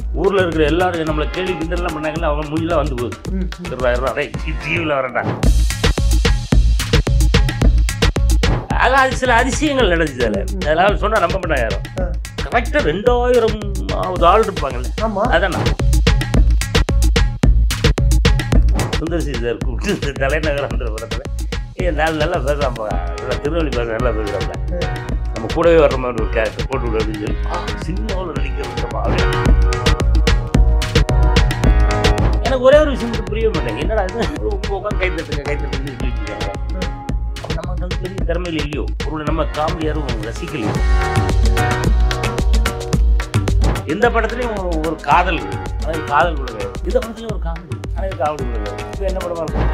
ஊரில் இருக்கிற எல்லாரும் நம்மளை கேள்வி கிண்டல்லாம் பண்ணாங்கல்ல அவங்க மூஞ்சிலாம் வந்து போகுது ம், ம். இருடா இருடா டேய் டிவியில் வரேன்டா அதான் அது சில அதிசயங்கள் நடந்துச்சு அதில் அதெல்லாம் சொன்னால் நம்ப மாட்டாங்க யாரும் ஆ. கரெக்டாக ரெண்டாயிரம் ஆள் இருப்பாங்கல்ல ஆமா அதான் நான் சுந்தர் சி சார் கூப்பிட்டு இந்த தலைநகரன்ற படத்தில் ஏ நாலு நல்லா பேசுகிறாப்பா நல்லா திருவள்ளி பேச நல்லா பேசுகிறாப்ப நம்ம கூடவே வர்ற மாதிரி ஒரு கேரக்டர் போட்டு விடு அப்படின்னு சொல்லி ஆ சினிமாவில் நடிக்கிறதுமா அப்படின்னு எனக்கு ஒரே ஒரு விஷயம் மட்டும் புரிய மாட்டேங்க என்னடா இது உங்க உட்காந்து கை தட்டுங்க கை தட்டுங்க சொல்லிட்டு இருக்காங்க அப்ப நம்ம வந்து பெரிய திறமையில் இல்லையோ ஒரு நம்ம காமெடி யாரும் ரசிக்கலையோ எந்த படத்துலையும் ஒரு- ஒரு காதல் இருக்கு. அதாவது காதல் கொடுங்க இந்த படத்துலையும் ஒரு காமெடி ஆனால் காமெடி கொடுங்க இப்போ என்ன படமா இருக்கும்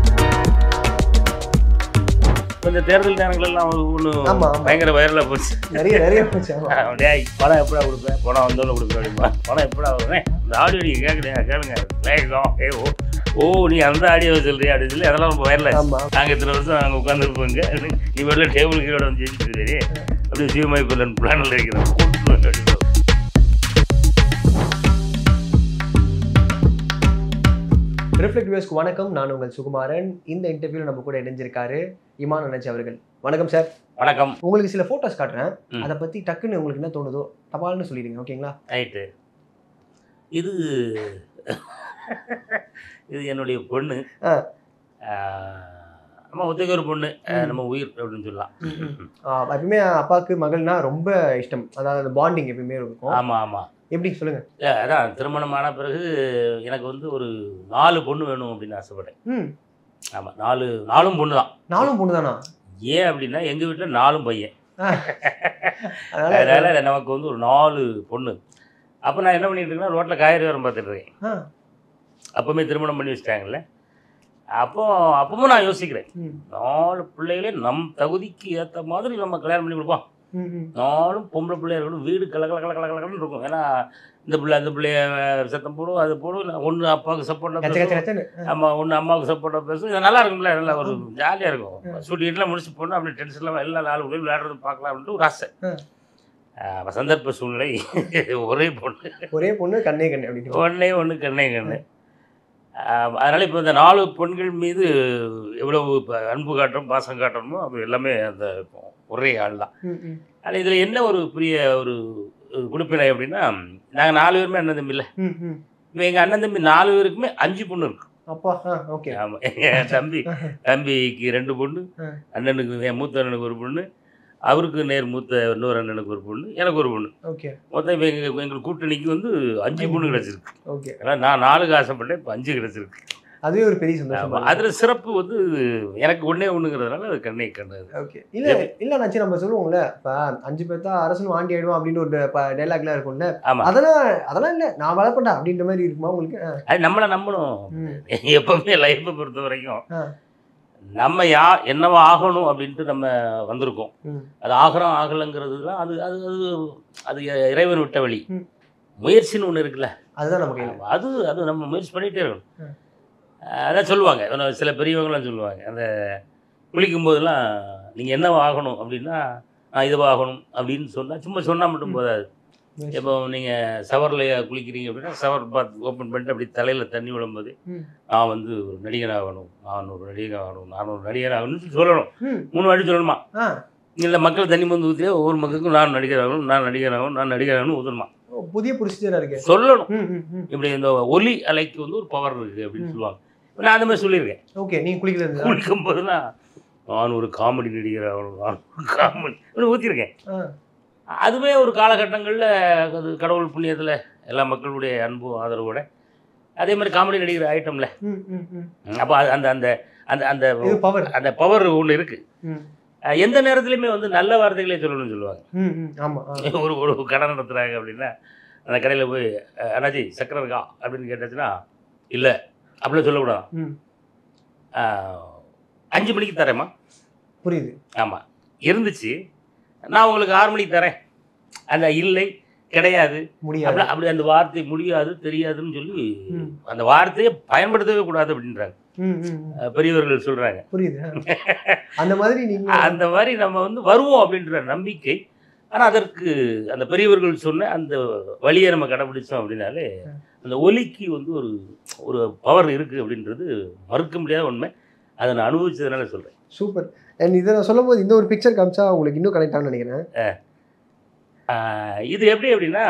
இப்ப இந்த தேர்தல் நேரங்களெல்லாம் ஒன்று ஆமா, ஆமா. பயங்கர வைரலாக போச்சு நிறைய நிறைய போச்சு ஆமா டேய் பணம் எப்படா கொடுப்பேன் பணம் வந்தோன்னு கொடுப்பேன் அப்படிமா பணம் எப்படா வருவேன் இந்த ஆடியோ நீங்கள் கேட்குறீங்க கேளுங்க வேகம் ஏ ஓ ஓ நீ அந்த ஆடியோ சொல்றியா அப்படின்னு சொல்லி அதெல்லாம் ரொம்ப வைரலாக ஆமா நாங்கள் இத்தனை வருஷம் அங்கே உட்காந்துருப்போங்க நீ வெளில டேபிள் கீழே வந்து ஜெயிச்சுட்டு அப்படியே சிவமாய் பிள்ளன் பிளானில் இருக்கிறேன் அப்படின்னு ரிஃப்ளெக்ட் வியூஸ்க்கு வணக்கம் நான் உங்கள் சுகுமாரன் இந்த இன்டர்வியூல நம்ம கூட இணைஞ்சிருக்காரு இமான் அனஜ் அவர்கள் வணக்கம் சார் வணக்கம் உங்களுக்கு சில போட்டோஸ் காட்டுறேன் ம். அதை பத்தி டக்குன்னு உங்களுக்கு என்ன தோணுதோ தபால்னு சொல்லிடுங்க ஓகேங்களா ரைட்டு இது இது என்னுடைய பொண்ணு ஆ. நம்ம ஒத்துக்க ஒரு பொண்ணு அஹ், ம். நம்ம உயிர் அப்படின்னு சொல்லலாம் ஆஹ் எப்பயுமே அப்பாவுக்கு மகள்னா ரொம்ப இஷ்டம் அதாவது அந்த பாண்டிங் எப்பயுமே இருக்கும் ஆமாம் ஆமாம் எப்படி சொல்லுங்க அதான் திருமணமான பிறகு எனக்கு வந்து ஒரு நாலு பொண்ணு வேணும் அப்படின்னு ஆசைப்பட்டேன் ம் ஆமாம் நாலு நாலும் பொண்ணு தான் நானும் பொண்ணு தானா ஏன் அப்படின்னா எங்கள் வீட்டில் நாலும் பையன் அதனால அதனால நமக்கு வந்து ஒரு நாலு பொண்ணு அப்போ நான் என்ன பண்ணிட்டு இருக்கேன்னா ரோட்டில் காய்கறி வரம் பார்த்துட்டு இருக்கேன் ஆ. அப்போவுமே திருமணம் பண்ணி வச்சிட்டாங்கல்ல அப்போ அப்பவும் நான் யோசிக்கிறேன் ம், நாலு பிள்ளைகளே நம் தகுதிக்கு ஏற்ற மாதிரி நம்ம கல்யாணம் பண்ணி கொடுப்போம் ம், ம். நாலும் பொம்பளை பிள்ளையா இருக்கணும் வீடு கல கல கல கல கலன்னு இருக்கும் ஏன்னா இந்த பிள்ளை அந்த பிள்ளைய சத்தம் போடும் அது போடும் ஒன்று அப்பாவுக்கு சப்போர்ட்டாக கச்ச கச்ச பேசும் கச்சன்னு ஆமாம் ஒன்று அம்மாவுக்கு சப்போர்ட்டாக பேசும் இது நல்லா இருக்கும்ல நல்லா ஒரு ஜாலியாக இருக்கும் ஷூட்டிங்லாம் முடிச்சு போனால் அப்படி டென்ஷன்லாம் எல்லாம் நாலு பிள்ளை விளையாடுறது பார்க்கலாம் அப்படின்ட்டு ஒரு ஆசை ஆ. ஆஹ் சந்தர்ப்ப சூழ்நிலை ஒரே பொண்ணு ஒரே பொண்ணு கண்ணே கண்ணு அப்படின்னு ஒன்றே ஒன்று கண்ணே கண்ணு ஆஹ் அதனால இப்போ இந்த நாலு பெண்கள் மீது எவ்வளவு இப்ப அன்பு காட்டுறோம் பாசம் காட்டுறோமோ அது எல்லாமே அந்த ஒரே ஆள் தான் ம், ம், ஆனால் இதில் என்ன ஒரு பெரிய ஒரு குடுப்பினை அப்படின்னா நாங்கள் நாலு பேருமே அண்ணன் தம்பி இல்லை ம், ம். இப்போ எங்கள் அண்ணன் தம்பி நாலு பேருக்குமே அஞ்சு பொண்ணு இருக்கு அப்பா ஆ ஓகே ஆமாம் என் தம்பி தம்பிக்கு ரெண்டு பொண்ணு ஆ. அண்ணனுக்கு என் மூத்த அண்ணனுக்கு ஒரு பொண்ணு அவருக்கு நேர் மூத்த இன்னொரு அண்ணனுக்கு ஒரு பொண்ணு எனக்கு ஒரு பொண்ணு ஓகே மொத்தம் இப்போ எங்கள் எங்கள் கூட்டணிக்கு வந்து அஞ்சு பொண்ணு கிடச்சிருக்கு ஓகே ஏன்னா நான் நாலுக்கு ஆசைப்பட்டேன் இப்போ அஞ்சு கிடச்சிருக்கு அதுவே ஒரு பெரிய சந்தோஷம் ஆமாம் அதில் சிறப்பு வந்து எனக்கு ஒன்றே ஒன்றுங்கிறதுனால அது கண்ணை கண்டது ஓகே இல்ல இல்ல நாச்சு நம்ம சொல்லுவோம்ல இப்ப அஞ்சு பேர்த்தா அரசன் வாண்டி ஆயிடுவோம் அப்படின்னு ஒரு டைலாக்லாம் இருக்கும்ல ஆமாம் அதெல்லாம் அதெல்லாம் இல்ல நான் வளர்ப்பேன்டா அப்படின்ற மாதிரி இருக்குமா உங்களுக்கு ஆ, அது நம்மளை நம்பணும் ம், எப்பவுமே லைஃப்பை பொறுத்த வரைக்கும் ஆ. நம்ம யா என்னவா ஆகணும் அப்படின்ட்டு நம்ம வந்திருக்கோம் ம். அது ஆகிறோம் ஆகலைங்கிறதுலாம் அது அது அது அது இறைவன் விட்ட வழி ம். முயற்சின்னு ஒன்று இருக்குல்ல அதுதான் நம்ம கையில அது அது நம்ம முயற்சி பண்ணிகிட்டே இருக்கணும் ம். அதான் சொல்லுவாங்க இன்னும் சில பெரியவங்களாம் சொல்லுவாங்க அந்த குளிக்கும் போதெல்லாம் நீங்கள் என்னவா ஆகணும் அப்படின்னா நான் இதுவா ஆகணும் அப்படின்னு சொன்னால் சும்மா சொன்னால் மட்டும் ம். போதாது இப்போ நீங்கள் ஷவரில் குளிக்கிறீங்க அப்படின்னா ஷவர் பாத் ஓப்பன் பண்ணிட்டு அப்படி தலையில் தண்ணி விழும்போது ம். நான் வந்து ஒரு நடிகன் ஆகணும் நான் ஒரு நடிகன் ஆகணும் நான் ஒரு நடிகன் ஆகணும்னு சொல்லணும் ம், மூணு வாட்டி சொல்லணுமா ஆ இல்லை மக்கள் தண்ணி வந்து ஊற்றியே ஒவ்வொரு மக்களுக்கும் நான் நடிகர் ஆகணும் நான் நடிகர் ஆகணும் நான் நடிகர் ஆகணும் ஊற்றணுமா ஓ, புதிய புரிச்சுட்டா இருக்கு சொல்லணும் ம், ம், ம். இப்படி இந்த ஒலி அலைக்கு வந்து ஒரு பவர் இருக்குது அப்படின்னு ம். சொல்லுவாங்க நான் அந்த மாதிரி சொல்லியிருக்கேன் ஓகே நீங்க குளிக்கிறது இருந்தா? குளிக்கும் போதெல்லாம் நான் ஒரு காமெடி நடிகர் ஆகணும் நான் ஒரு காமெடி இப்படி ஊற்றிருக்கேன் ஆ, அதுவே ஒரு காலகட்டங்களில் அது கடவுள் புண்ணியத்தில் எல்லா மக்களுடைய அன்பும் ஆதரவோட அதே மாதிரி காமெடி நடிகர் ஆயிட்டோம்ல ம், ம், ம். அப்போ அந்த அந்த அந்த அந்த இது பவர் அந்த பவர் ஒன்று இருக்குது ம், எந்த நேரத்துலையுமே வந்து நல்ல வார்த்தைகளே சொல்லணும்னு சொல்லுவாங்க ம், ம். ஆமா ஆ. ஒரு ஒரு கடை நடத்துகிறாங்க அப்படின்னா அந்த கடையில் போய் "அஹ், அண்ணாச்சி சக்கரை இருக்கா அப்படின்னு கேட்டாச்சுன்னா இல்லை அப்படிலாம் சொல்லக்கூடாது ம், அஹ், அஞ்சு மணிக்கு தரேம்மா புரியுது ஆமாம் இருந்துச்சு நான் உங்களுக்கு ஆறு மணிக்கு தரேன் அந்த இல்லை கிடையாது முடியாது அப்படி அப்படி அந்த வார்த்தை முடியாது தெரியாதுன்னு சொல்லி ம், அந்த வார்த்தையை பயன்படுத்தவே கூடாது அப்படின்றாங்க ம், ம், ம். அஹ், பெரியவர்கள் சொல்கிறாங்க புரியுது ஆ. அந்த மாதிரி நீங்க அந்த மாதிரி நம்ம வந்து வருவோம் அப்படின்ற நம்பிக்கை ஆனால் அதற்கு அந்த பெரியவர்கள் சொன்ன அந்த வழியை நம்ம கடைபிடிச்சோம் அப்படின்னாலே அந்த ஒலிக்கு வந்து ஒரு ஒரு பவர் இருக்குது அப்படின்றது மறுக்க முடியாத உண்மை அதை நான் அனுபவிச்சதுனால சொல்கிறேன் சூப்பர் அண்ட் இதை நான் சொல்லும் போது இந்த ஒரு பிக்சர் காமிச்சா உங்களுக்கு இன்னும் கனெக்ட் ஆகும்னு நினைக்கிறேன் இது எப்படி அப்படின்னா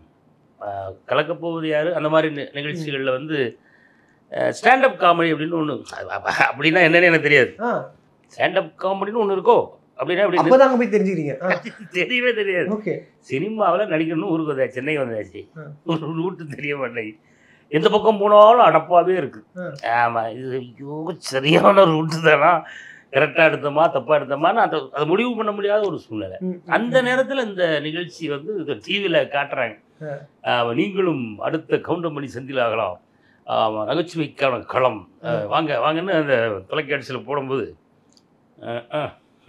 ஆஹ் கலக்கப்போவது யாரு அந்த மாதிரி நி- நிகழ்ச்சிகளில் வந்து ஸ்டாண்டப் காமெடி அப்படின்னு ஒன்று அப்படின்னா என்னன்னு எனக்கு தெரியாது ஆ ஸ்டாண்டப் காமெடின்னு ஒன்று இருக்கோ அப்படின்னா அப்படி அப்பதான் அங்க போய் தெரிஞ்சுக்கிறீங்க தெரியவே தெரியாது ஓகே சினிமாவில் நடிக்கணும்னு ஊருக்கு வந்தா சென்னை வந்தாச்சு ஆ. ஒரு ரூட்டு தெரிய மாட்டேங்குது எந்த பக்கம் போனாலும் அடப்பாவே இருக்கு ஆ. ஆமாம் இது ஐயோ சரியான ரூட்டு தானா கரெக்டாக எடுத்தோமா தப்பாக எடுத்தோமான்னு அதை அதை முடிவு பண்ண முடியாத ஒரு சூழ்நிலை அந்த நேரத்தில் இந்த நிகழ்ச்சி வந்து டிவியில் காட்டுறாங்க ஆ. ஆமா, நீங்களும் அடுத்த கவுண்டமணி செந்தில் ஆகலாம் ஆமா, நகைச்சுவைக்கான களம் ஆ, வாங்க வாங்கன்னு அந்த தொலைக்காட்சியில் போடும்போது ஆ, ஆ,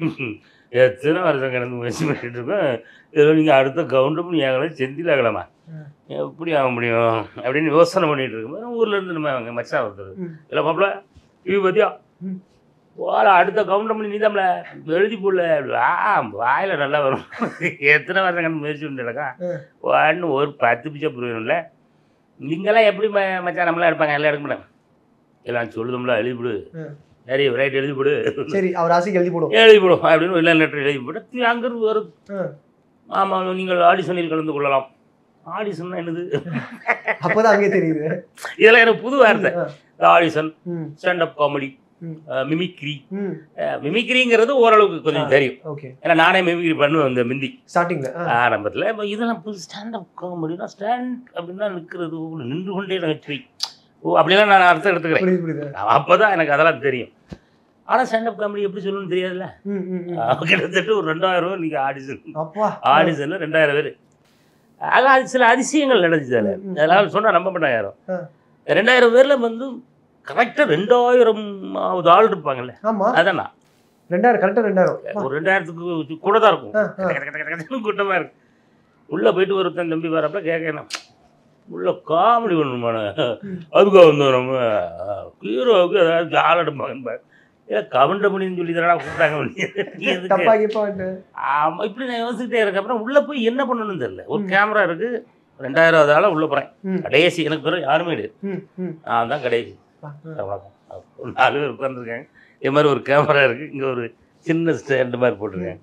எத்தனை வருஷம் கிடந்து முயற்சி பண்ணிட்டு இருக்கோம் இதில் நீங்கள் அடுத்த கவுண்டமணி ஆகலாம் செந்தில் ஆகலாமா ஆ. எப்படி ஆக முடியும் அப்படின்னு யோசனை பண்ணிட்டு இருக்கும்போது ஊர்ல இருந்து நம்ம அங்கே மச்சான் ஒருத்தர் ம். இல்லை மாப்பிள்ள டிவி பார்த்தியா ம். வாடா அடுத்த கவுண்டமணி நீதாம்ல எழுதி போடல ஆ வாயில் நல்லா வரும் எத்தனை வருஷம் கண்டு முயற்சி பண்ணிருக்கா ஆ. ஒன்று ஒரு பத்து பிச்சை புரியணும்ல நீங்களாம் எப்படி ம மச்சான் நம்மளாம் எடுப்பாங்க எல்லாம் எடுக்க மாட்டாங்க எல்லாம் சொல்லுதோம்ல எழுதிவிடு ஆ. சரி ரைட் எழுதிவிடு சரி அவர் ஆசைக்கு எழுதி போடும் எழுதிவிடும் அப்படின்னு இல்லை லெட்டர் எழுதி போட்டு அங்கிருந்து வரும் ஆ. ஆமாம் நீங்கள் ஆடிஷனில் கலந்து கொள்ளலாம் ஆடிஷன்னா என்னது அப்பதான் அங்கே தெரியுது இதெல்லாம் எனக்கு புது வார்த்தை ஆ. ஆடிஷன் ம் ஸ்டாண்டப் காமெடி ம். மிமிக்ரி ம் மிமிக்ரிங்கிறது ஓரளவுக்கு கொஞ்சம் தெரியும் ஓகே ஏன்னா நானே மிமிக்ரி பண்ணுவேன் இந்த மிந்தி ஸ்டார்டிங்ல ஆரம்பத்தில் இப்போ இதெல்லாம் புது ஸ்டாண்டப் காமெடினா ஸ்டாண்ட் அப்படின்னா நிற்கிறது நின்று கொண்டே நகைச்சுவை ஓ அப்படிலாம் நான் அர்த்தம் எடுத்துக்கிறேன் புரியுது புரியுது அப்போ தான் எனக்கு அதெல்லாம் தெரியும் ஆனால் ஸ்டாண்டப் காமெடி எப்படி சொல்லணும்னு தெரியாதுல்ல ம் ம் ம். ஆஹ் கிட்டத்தட்ட ஒரு ரெண்டாயிரம் ரூபா நீங்கள் ஆடிஷன் அப்பா ஆடிஷனில் ரெண்டாயிரம் பேர் அதான் அது சில அதிசயங்கள் நடந்துச்சு அதில் ம், ம். அதனால் சொன்னால் நம்ப மாட்டாங்க யாரும் ஆ. ரெண்டாயிரம் பேரில் வந்து கரெக்டாக ரெண்டாயிரமாவது ஆள் இருப்பாங்கல்ல ஆமா அதான் நான் ரெண்டாயிரம் கரெக்டா ரெண்டாயிரம் அப்பா. ஒரு ரெண்டாயிரத்துக்கு கூட தான் இருக்கும் ஆ, ஆ. கட கட கட கடன்னு கூட்டமாக இருக்கு உள்ளே போயிட்டு ஒருத்தன் தம்பி வரப்ப கேட்கணும் உள்ள காமெடி பண்ணணுமான ம். அதுக்காக வந்து நம்ம ஹீரோவுக்கு ஏதாவது ஜால் எடுப்பாங்க ஏன் கவுண்ட பண்ணின்னு சொல்லி தானடா கூப்பிட்டாங்க நீ எதுக்கு? தப்பா கிப்பா வந்து ஆமா இப்படி நான் யோசிச்சுட்டே இருக்க அப்புறம் உள்ள போய் என்ன பண்ணணும்னு தெரியல ஒரு கேமரா இருக்கு ரெண்டாயிரவது ஆளா உள்ள போறேன் ம். கடைசி எனக்கு பிறகு யாருமே கிடையாது ம் ம் நான் தான் கடைசி ஆ, ஆ. வணக்கம் ஒரு நாலு பேர் உட்காந்துருக்காங்க இது மாதிரி ஒரு கேமரா இருக்கு இங்க ஒரு சின்ன ஸ்டாண்டு மாதிரி போட்டிருக்காங்க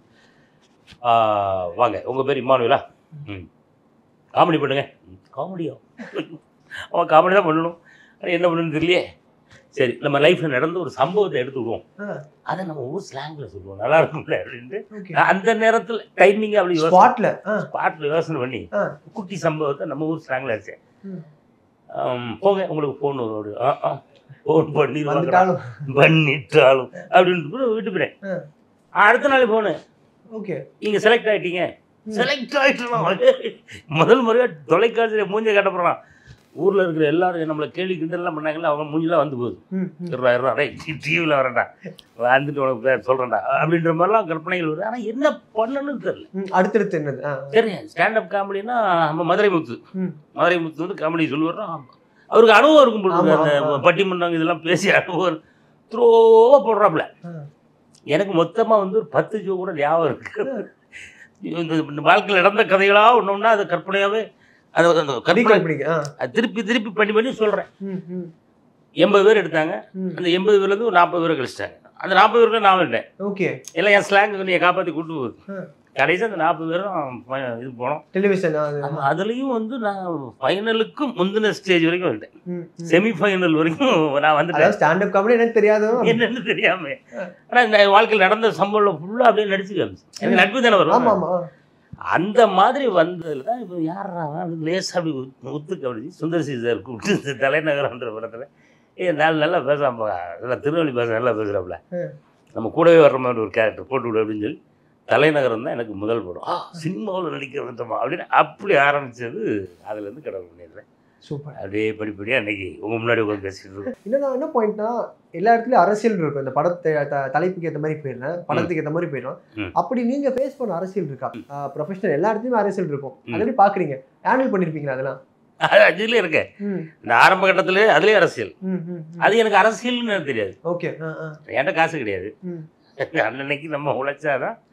ஆ, வாங்க உங்க பேர் இம்மானுவேலா ம் காமெடி பண்ணுங்க காமெடியா அவன் காமெடி தான் பண்ணணும் ஆனா என்ன பண்ணணும்னு தெரியலையே சரி நம்ம லைஃப்ல நடந்த ஒரு சம்பவத்தை எடுத்து விடுவோம் ஆ. அதை நம்ம ஊர் ஸ்லாங்ல சொல்லுவோம் நல்லா இருக்கும்ல அப்படின்ட்டு ஓகே நான் அந்த நேரத்தில் டைமிங் அப்படி யோசனை ஸ்பாட்ல ஆ ஸ்பாட்டில் யோசனை பண்ணி ஆ. குட்டி சம்பவத்தை நம்ம ஊர் ஸ்லாங்கில் அடிச்சேன் ம். ஆம், போங்க உங்களுக்கு ஃபோன் வரும் ஆ ஆ ஃபோன் பண்ணிடுவாங்க வந்துட்டாலும் பண்ணிட்டாலும் அப்படின்னு விட்டு போயிட்டேன் ஆ. அடுத்த நாள் ஃபோனு ஓகே நீங்கள் செலக்ட் ஆகிட்டீங்க ம். செலக்ட் ஆகிட்டோம் முதல் முறையாக தொலைக்காட்சியில் மூஞ்ச காட்ட போகிறான் ஊரில் இருக்கிற எல்லாரும் நம்மளை கேள்வி கிண்டல்லாம் பண்ணாங்கல்ல அவங்க மூஞ்சிலாம் வந்து போகுது ம் ம் இருடா இருடா டேய் டிவியில் வரேன்டா வந்துட்டு உனக்கு பேர் சொல்கிறேன்டா அப்படின்ற மாதிரிலாம் கற்பனைகள் வருது ஆனால் என்ன பண்ணணும்னு தெரியல ம் அடுத்தடுத்து என்னது ஆ சரி ஸ்டாண்டப் காமெடினா நம்ம மதுரை முத்து ம் மதுரை முத்து வந்து காமெடி சொல்லுவார் அவருக்கு அனுபவம் இருக்கும் பொழுது ஆமா, அந்த ஆமா. பட்டிமன்றம் இதெல்லாம் பேசி அனுபவம் த்ரோவாக போடுறாப்புல ஆ. எனக்கு மொத்தமாக வந்து ஒரு பத்து ஜோ கூட ஞாபகம் இருக்கு இந்த இந்த வாழ்க்கையில் நடந்த கதைகளாக ஒன்று ஒன்றா அது கற்பனையாகவே அது அந்த கற்பனை ரீகால் பண்ணிக்க ஆ அது திருப்பி திருப்பி பண்ணி பண்ணி சொல்கிறேன் ம் ம் எண்பது பேர் எடுத்தாங்க ம் அந்த எண்பது பேர்லேருந்து ஒரு நாற்பது பேரை கழிச்சிட்டாங்க அந்த நாற்பது பேருக்கு நான் வந்துட்டேன் ஓகே எல்லாம் என் ஸ்லாங் என்னை காப்பாற்றி கூட்டு போகுது ஆ. கடைசி அந்த நாற்பது பேரும் ப- இது போனோம் டெலிவிஷன் அது ஆமா, அதுலயும் வந்து நான் ஃபைனலுக்கு முந்தின ஸ்டேஜ் வரைக்கும் வந்துட்டேன் ம் ம். செமி ஃபைனல் வரைக்கும் நான் வந்துட்டேன் அதாவது ஸ்டாண்டப் காமெடி எனக்கு தெரியாது என்னன்னு தெரியாம ஆனா இந்த வாழ்க்கையில் நடந்த சம்பவம் ஃபுல்லா அப்படியே நடிச்சு காமிச்சு எனக்கு நட்பு தானே ஆமா வரும் ஆமா அந்த மாதிரி வந்ததுல தான் இப்போ யாரா லேசா அப்படி உத்து- உத்து கவனிச்சு சுந்தர் சி சார் கூப்பிட்டு இந்த தலைநகரம்ன்ற படத்துல ஏ நாலு நல்லா பேசாம நல்லா திருவள்ளி பேச நல்லா பேசுறாப்புல ம். நம்ம கூடவே வர்ற மாதிரி ஒரு கேரக்டர் போட்டு விடு அப்படின்னு சொல்லி தலைநகரம் தான் எனக்கு முதல் படம் ஆ சினிமாவில் நடிக்கிறதுமா அப்படின்னு அப்படி ஆரம்பிச்சது அதுலேருந்து கடவுள் பண்ணிடுறேன் சூப்பர் அப்படியே படிப்படியாக அன்னைக்கு உங்கள் முன்னாடி உட்காந்து பேசிட்டு இருக்கோம் என்னன்னா என்ன பாயிண்ட்னா எல்லா இடத்துலயும் அரசியல் இருக்கும் இந்த படத்தை த- தலைப்புக்கு ஏத்த மாதிரி போயிடுறேன் படத்துக்கு ஏத்த மாதிரி போயிடும் ம். அப்படி நீங்க ஃபேஸ் பண்ண அரசியல் இருக்கா ப்ரொஃபஷனல் எல்லா இடத்துலயும் அரசியல் இருக்கும் ம். அதை எப்படி பாக்குறீங்க ஹேண்டில் பண்ணிருப்பீங்களா அதெல்லாம் அது அதுலேயே இருக்கேன் ம் இந்த ஆரம்ப கட்டத்திலே அதுலேயே அரசியல் ம் ம் அது எனக்கு அரசியல்னு எனக்கு தெரியாது ஓகே ஆ ஆ என்கிட்ட காசு கிடையாது ம் அன்னன்னைக்கு நம்ம உழைச்சாதான்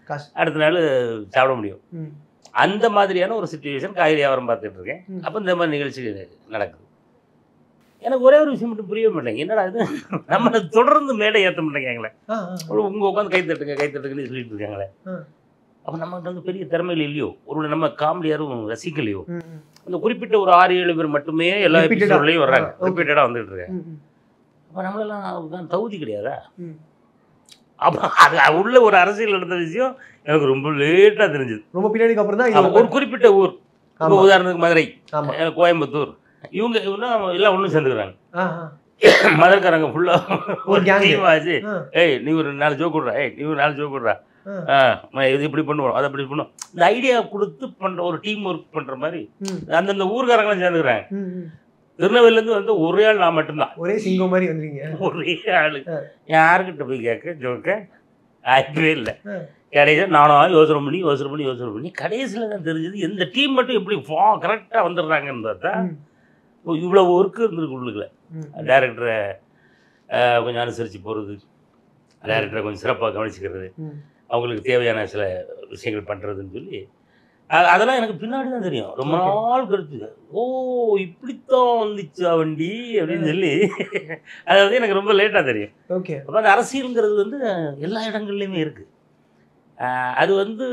காசு அடுத்த நாள் சாப்பிட முடியும் ம். அந்த மாதிரியான ஒரு சுச்சுவேஷன் காய்கறி வியாபாரம் பார்த்துட்டு இருக்கேன் ம். அப்போ இந்த மாதிரி நிகழ்ச்சி நடக்குது எனக்கு ஒரே ஒரு விஷயம் மட்டும் புரிய மாட்டேங்க என்னடா இது நம்மளை தொடர்ந்து மேடை ஏற்ற மாட்டேங்காங்களே ஆ, ஆ. உங்க உட்காந்து கை தட்டுங்க கை தட்டுங்கன்னு சொல்லிட்டு இருக்காங்களே ஆ. அப்போ நம்மகிட்ட வந்து பெரிய திறமைகள் இல்லையோ ஒரு நம்ம காமெடி யாரும் ரசிக்கலையோ ம், ம். அந்த குறிப்பிட்ட ஒரு ஆறு ஏழு பேர் மட்டுமே எல்லா Repeated-ஆ. எபிசோட்லையும் வர்றாங்க ஆ, okay. ரிப்பீட்டடாக வந்துட்டு இருக்காங்க ம், ம். அப்போ நம்மளெல்லாம் அதுதான் தகுதி கிடையாதா ம். அப்போ அது உள்ள ஒரு அரசியல் நடந்த விஷயம் எனக்கு ரொம்ப லேட்டாக தெரிஞ்சுது ரொம்ப பின்னாடிக்கு அப்புறம் தான் இது அப்போ ஒரு குறிப்பிட்ட ஊர் இப்போ ஆமா. உதாரணத்துக்கு மதுரை ஆமா அஹ் கோயம்புத்தூர் இவங்க இவெல்லாம் எல்லாம் ஒன்றும் சேர்ந்துக்கிறாங்க ஆ, ஆ. மதுரைக்காரங்க ஃபுல்லாக ஒரு gang. டீம் ஆச்சு ஆ, ஏய் நீ ஒரு நாலு ஜோக் விட்றா ஏய் நீ ஒரு நாலு ஜோக் விட்றா ஆ. ஆ ம, இது இப்படி பண்ணுவோம் அதை அப்படி பண்ணுவோம் இந்த ஐடியா கொடுத்து பண்ணுற ஒரு டீம் ஒர்க் பண்ணுற மாதிரி ம், அந்தந்த ஊர்காரங்களும் சேர்ந்துக்கிறாங்க ம், ம். திருநெல்வேலியிலேருந்து வந்து ஒரே ஆள் நான் மட்டும்தான் ஒரே சிங்கம் மாதிரி வந்துருங்க ஒரே ஆள் ஆ. யாருக்கிட்ட போய் கேட்க ஜோக்க ஆயிட்டவே இல்லை ஆ. கடைசியில் நானும் யோசனை பண்ணி யோசனை பண்ணி யோசனை பண்ணி கடைசியில் தான் தெரிஞ்சது இந்த டீம் மட்டும் எப்படி ஃபா கரெக்டாக வந்துடுறாங்கன்னு பார்த்தா ம், இப்போ இவ்வளோ ஒர்க்கு இருந்திருக்கு உள்ளுக்குள்ள ம். டேரக்டரை கொஞ்சம் அனுசரித்து போகிறது டேரக்டரை கொஞ்சம் சிறப்பாக கவனிச்சுக்கிறது ம். அவங்களுக்கு தேவையான சில விஷயங்கள் பண்ணுறதுன்னு சொல்லி அ- அதெல்லாம் எனக்கு பின்னாடி தான் தெரியும் ரொம்ப நாள் கருத்து ஓ இப்படித்தான் வந்துச்சா வண்டி அப்படின்னு சொல்லி அது வந்து எனக்கு ரொம்ப லேட்டாக தெரியும் ஓகே அப்போ அந்த அரசியலுங்கிறது வந்து எல்லா இடங்கள்லையுமே இருக்குது அது வந்து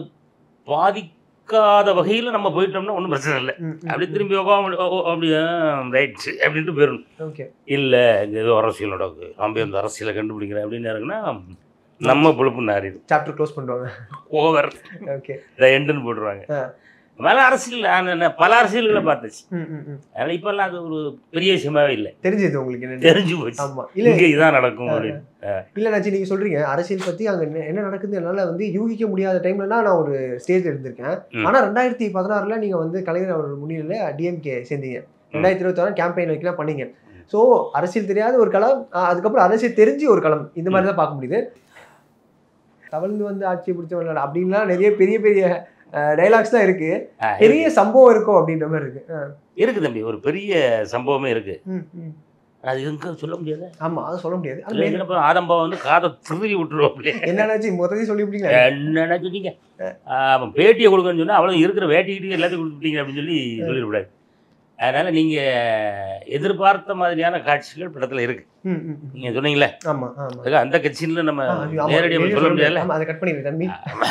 பாதிக்காத வகையில் நம்ம போயிட்டோம்னா ஒன்றும் பிரச்சனை இல்லை ம், ம், அப்படி ம். திரும்பி உட்காந்து அப்படி ரைட் அப்படின்ட்டு போயிடணும் ஓகே இல்லை இங்கே ஏதோ அரசியல் நடக்குது நான் போய் அந்த அரசியலை கண்டுபிடிக்கிறேன் அப்படின்னு இருக்குன்னா நம்ம பொழுப்பு நாரிடும் சாப்டர் க்ளோஸ் பண்ணுவாங்க ஓவர் ஓகே த எண்டுன்னு போட்டுருவாங்க ஆ. மேலே அரசியல் நான் என்ன பல அரசியல்களை பார்த்துச்சு ம், ம், ம். அதனால் இப்போல்லாம் அது ஒரு பெரிய விஷயமாவே இல்லை தெரிஞ்சது உங்களுக்கு என்ன தெரிஞ்சு போச்சு ஆமா இல்ல இங்கே இதான் நடக்கும் அப்படின்னு இல்ல நாச்சி நீங்க சொல்றீங்க அரசியல் பத்தி அங்க என்ன- என்ன நடக்குது என்னால வந்து யூகிக்க முடியாத டைம்லலாம் நான் ஒரு ஸ்டேஜ் இருந்திருக்கேன் ம். ஆனா ரெண்டாயிரத்தி பதினாறுல நீங்க வந்து கலைஞர் அவர் முன்னிலையில டிஎம்கே சேர்ந்தீங்க ரெண்டாயிரத்தி இருபத்தி ஆறு கேம்பெயின் வைக்கலாம் பண்ணீங்க ஸோ அரசியல் தெரியாத ஒரு களம் ஆஹ் அதுக்கப்புறம் அரசியல் தெரிஞ்சு ஒரு களம் இந்த மாதிரி தான் பார்க்க முடியுது தவழ்ந்து வந்து ஆட்சி பிடிச்சவங்க அப்படின்லாம் நிறைய பெரிய பெரிய டைலாக்ஸ் தான் இருக்கு ஆ, பெரிய சம்பவம் இருக்கும் அப்படின்ற மாதிரி இருக்கு ஆ. இருக்கு தம்பி ஒரு பெரிய சம்பவமே இருக்கு ம், ம். அது எங்க சொல்ல முடியாது ஆமா அதை சொல்ல முடியாது அது மேல- ஆதம்பா வந்து காதை திருவி விட்டுருவோம் அப்படியே என்னாச்சு மொத்தத்தையும் சொல்லி விட்டீங்களா என்னடா சொன்னீங்க ஆ, அவன் பேட்டியை கொடுக்கன்னு சொன்னா அவ்வளோ இருக்கிற வேட்டிக்கிட்டு எல்லாத்தையும் கொடுத்துட்டீங்க அப்படின்னு சொல்லி சொல்லிடக்கூடாது அதனால நீங்க எதிர்பார்த்த மாதிரியான காட்சிகள் படத்துல இருக்கு ம், ம், ம். நீங்க சொன்னீங்களே ஆமா ஆமா அதுக்கு அந்த கட்சியில நம்ம ஆ, அது ஆமா. நேரடியாக வெளிய சொல்ல முடியல ஆமா, அதை கட் பண்ணிடு தம்பி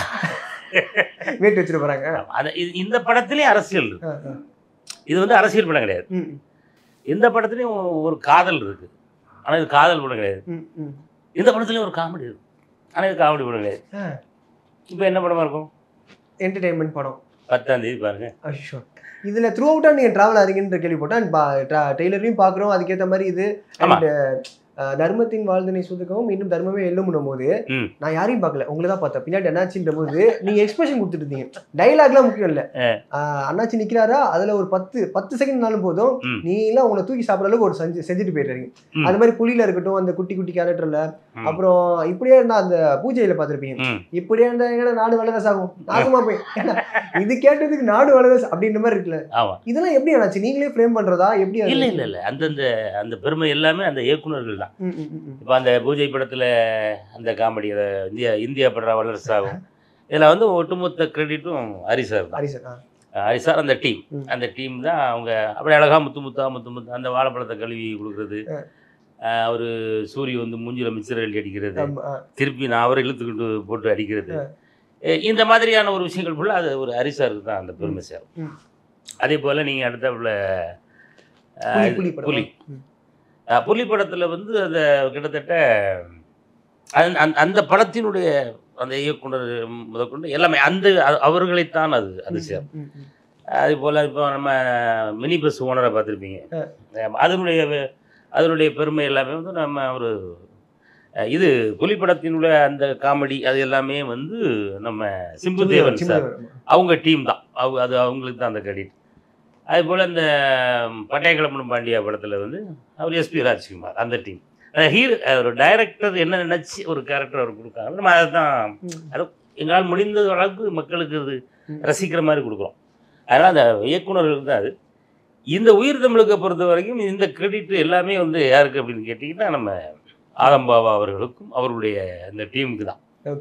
வேட்டு வச்சிட்டு போறாங்க அது இது- இந்த படத்திலே அரசியல் இருக்கு ஆ, ஆ. இது வந்து அரசியல் படம் கிடையாது ம், இந்த படத்துலயும் ஒரு காதல் இருக்கு ஆனா இது காதல் படம் கிடையாது ம், ம். இந்த படத்துலயும் ஒரு காமெடி இருக்கு ஆனா இது காமெடி படம் கிடையாது ஆ. இப்போ என்ன படமா இருக்கும் என்டர்டைன்மெண்ட் படம் பத்தாம் தேதி பாருங்க ஐயோ இதுல த்ரூ அவுட்டா நீங்க டிராவல் ஆறீங்கன்ற கேள்விப்பட்டேன் டெய்லரையும் பாக்குறோம் அதுக்கேத்த மாதிரி இது ஆமா. And, அஹ், தர்மத்தின் வாழ்தனை சுதுக்கவும் இன்னும் தர்மமே எல்லும்னும் போது ம். நான் யாரையும் பார்க்கல உங்களை தான் பார்த்தேன் பின்னாடி அண்ணாச்சின்ற போது நீங்க எக்ஸ்பிரஷன் கொடுத்துட்டு இருந்தீங்க டைலாக்லாம் முக்கியம் இல்ல அஹ், அண்ணாச்சி நிக்கிறாரா அதுல ஒரு பத்து பத்து செகண்ட் நாளும் போதும் ம். நீ எல்லாம் உங்களை தூக்கி சாப்பிட்ற அளவுக்கு ஒரு செஞ்சு செஞ்சுட்டு போயிடுறீங்க ம். அது மாதிரி புலியில இருக்கட்டும் அந்த குட்டி குட்டி கேரக்டர்ல ம். அப்புறம் இப்படியே இருந்தா அந்த பூஜையில பார்த்திருப்பீங்க ம் இப்படியே இருந்தா எங்கடா நாடு வளரஸ் ஆகும் நாசமா போய் ஏன்னா, இது கேட்டதுக்கு நாடு வளரஸ் அப்படின்ற மாதிரி இருக்குல்ல ஆமா இதெல்லாம் எப்படி ஆனாச்சு நீங்களே ஃப்ரேம் பண்றதா எப்படி அது? இல்ல இல்ல இல்ல அந்தந்த அந்த பெருமை எல்லாமே அந்த இயக்குனர்கள் தான் ம், ம், ம், ம். இப்போ அந்த பூஜை படத்துல அந்த காமெடி அதை இந்தியா இந்தியா படுற வல்லரசாகும் இதில் வந்து ஒட்டுமொத்த கிரெடிட்டும் ஹரிசார் தான் ஹரி சார் ஆ. ஹரிசார் அந்த டீம் ம். அந்த டீம் தான் அவங்க அப்படி அழகா முத்து முத்தா முத்து முத்து அந்த வாழைப்பழத்தை கழுவி கொடுக்குறது அவர் சூரிய வந்து மூஞ்சில மிச்சர் எழுதி அடிக்கிறது ஆமா, ஆ. திருப்பி நான் அவரை இழுத்துக்கிட்டு போட்டு அடிக்கிறது எ- இந்த மாதிரியான ஒரு விஷயங்கள் ஃபுல்லாக அது ஒரு ஹரிசாருக்கு தான் அந்த பெருமை சேரும் ம். அதே போல் நீங்கள் அடுத்தாப்புல அஹ், புலி இது- புலி படம் புலி ம். அஹ், புலி படத்தில் வந்து அந்த கிட்டத்தட்ட அந்த- அந்த- அந்த படத்தினுடைய அந்த இயக்குனர் முதற்கொண்டு எல்லாமே அந்த அ- அவர்களைத்தான் அது அது சேரும் ம், ம். அதே போல் இப்போ நம்ம மினி பஸ் ஓனரை பார்த்துருப்பீங்க ஆ. அதனுடைய வே- அதனுடைய பெருமை எல்லாமே வந்து நம்ம ஒரு அஹ், இது புலி படத்தினுடைய அந்த காமெடி அது எல்லாமே வந்து நம்ம சிம்பு தேவன் சார் சிம்மதேவன், ஆமா. அவங்க டீம் தான் அவங்க அது அவங்களுக்கு தான் அந்த கிரெடிட் அதே போல் இந்த பட்டையக்கிழமன் பாண்டியா படத்தில் வந்து அவர் எஸ்பி ராஜ்குமார் அந்த டீம் ஹீரோ ஒரு டைரக்டர் என்ன நினச்சி ஒரு கேரக்டர் அவர் கொடுக்காங்க நம்ம அதை தான் ம். எங்களால் முடிந்த அளவுக்கு மக்களுக்கு இது ம். ரசிக்கிற மாதிரி கொடுக்குறோம் அதனால் அந்த இயக்குனர்கள் தான் அது இந்த உயிர் தமிழுக்கு பொறுத்த வரைக்கும் இந்த கிரெடிட் எல்லாமே வந்து யாருக்கு அப்படின்னு கேட்டிங்கன்னா நம்ம ஆதம்பாபா அவர்களுக்கும் அவருடைய அந்த டீமுக்கு தான் ஓகே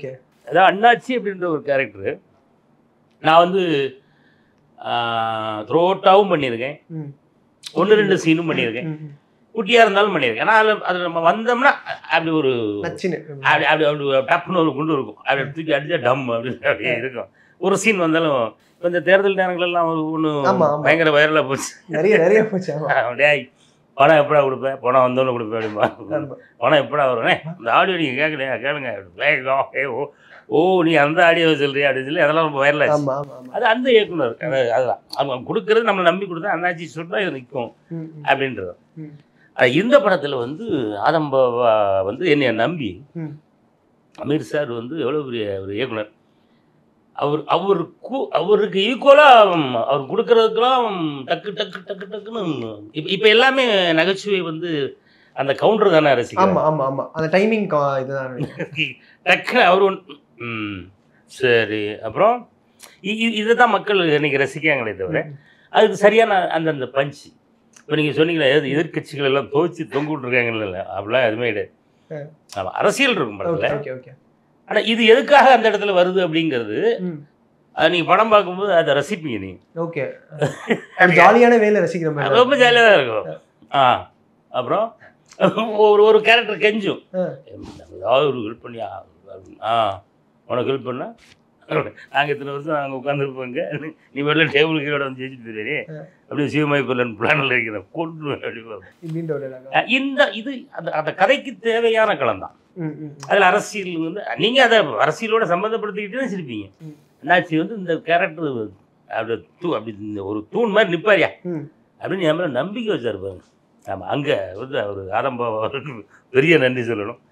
அதாவது அண்ணாச்சி அப்படின்ற ஒரு கேரக்டரு நான் வந்து த்ரோட்டாவும் பண்ணியிருக்கேன் ம். ஒன்று ரெண்டு சீனும் பண்ணியிருக்கேன் ம், ம். குட்டியாக இருந்தாலும் பண்ணியிருக்கேன் ஆனால் அதில் அதில் நம்ம வந்தோம்னா அப்படி ஒரு நச்சுன்னு அப்படி அப்படி அப்படி டப்புன்னு ஒரு குண்டு இருக்கும் அப்படி தூக்கி அடிச்சா டம் அப்படின்னு அப்படியே இருக்கும் ஒரு சீன் வந்தாலும் இப்ப இந்த தேர்தல் நேரங்களெல்லாம் ஒன்று ஆமா, ஆமா. பயங்கர வைரலாக போச்சு நிறைய நிறைய போச்சு ஆமா. டேய் பணம் எப்படா கொடுப்பேன் பணம் வந்தோன்னு கொடுப்பேன் அப்படிமா ஆமா. பணம் எப்படா வரும் "ஏய், இந்த ஆடியோ நீங்கள் கேட்கலையா கேளுங்க வேகம் ஏ ஓ ஓ நீ அந்த ஆடியோ சொல்றியா அப்படின்னு சொல்லி அதெல்லாம் ரொம்ப வைரலாக ஆமா ஆமா ஆமா அது அந்த இயக்குனர் அது அதுதான் அவங்க கொடுக்கறது நம்மளை நம்பி கொடுத்தா அண்ணாச்சி சொன்னா இது நிற்கும் ம், ம். அப்படின்றது ம். ஆனா, இந்த படத்தில் வந்து ஆதம்பாவா வந்து என்னை நம்பி ம். அமீர் சார் வந்து எவ்வளோ பெரிய ஒரு இயக்குனர் அவர் அவர் கு- அவருக்கு ஈக்குவலாக அவர் கொடுக்கறதுக்கெல்லாம் டக்கு டக்கு டக்கு டக்குன்னு இப்போ இப்போ எல்லாமே நகைச்சுவை வந்து அந்த கவுண்டர் தானே ஆமா ரசிக்கிறோம் ஆமா ஆமா அந்த டைமிங் இதுதான் டக்குன்னு அவர் ஒன்று ம் சரி அப்புறம் இதை தான் மக்கள் இன்னைக்கு ரசிக்காங்களே தவிர அதுக்கு சரியான அந்தந்த பஞ்சு இப்போ நீங்கள் சொன்னீங்களே எது எதிர்க்கட்சிகள் எல்லாம் துவச்சி தொங்க விட்டுருக்காங்கல்ல அப்படிலாம் எதுவுமே கிடையாது ஆ. ஆமாம் அரசியல் இருக்கும் ஓகே படத்தில் ஓகே ஓகே ஆனால் இது எதுக்காக அந்த இடத்துல வருது அப்படிங்கிறது ம் அது நீங்கள் படம் பார்க்கும்போது அதை ரசிப்பீங்க நீங்கள் ஓகே ஜாலியான வேலை ரசிக்கிற மாதிரி அது ரொம்ப ஜாலியாக தான் இருக்கும் ஆ அப்புறம் ஒரு ஒரு கேரக்டர் கெஞ்சும் ஆ. நம்ம ஏதாவது ஒரு ஹெல்ப் பண்ணியா ஆ உனக்கு ஹெல்ப் பண்ணா நாங்கள் இத்தனை வருஷம் நாங்கள் உட்காந்துருப்போங்க நீ வெளில டேபிள் கீழே வந்து ஜெயிச்சுட்டு போயிரு அப்படியே சிவமாய் பிள்ளன் பிளானில் இருக்கிறேன் கொண்டு அப்படிப்பாங்க இப்படின்ற ஒரு dialogue. அஹ் இந்த இது அந்த அந்த கதைக்கு தேவையான களம் தான் ம் ம் அதில் அரசியல் வந்து நீங்கள் அதை அரசியலோட சம்மந்தப்படுத்திக்கிட்டு தான் சிரிப்பீங்க ம். அண்ணாச்சி வந்து இந்த கேரக்டர் அப்படி தூ அப்படி இந்த ஒரு தூண் மாதிரி நிற்பாரியா ம் அப்படின்னு என் மேலே நம்பிக்கை வச்சார் பாருங்க ஆமாம் அங்கே வந்து அவர் ஆரம்பம் அவருக்கு பெரிய நன்றி சொல்லணும்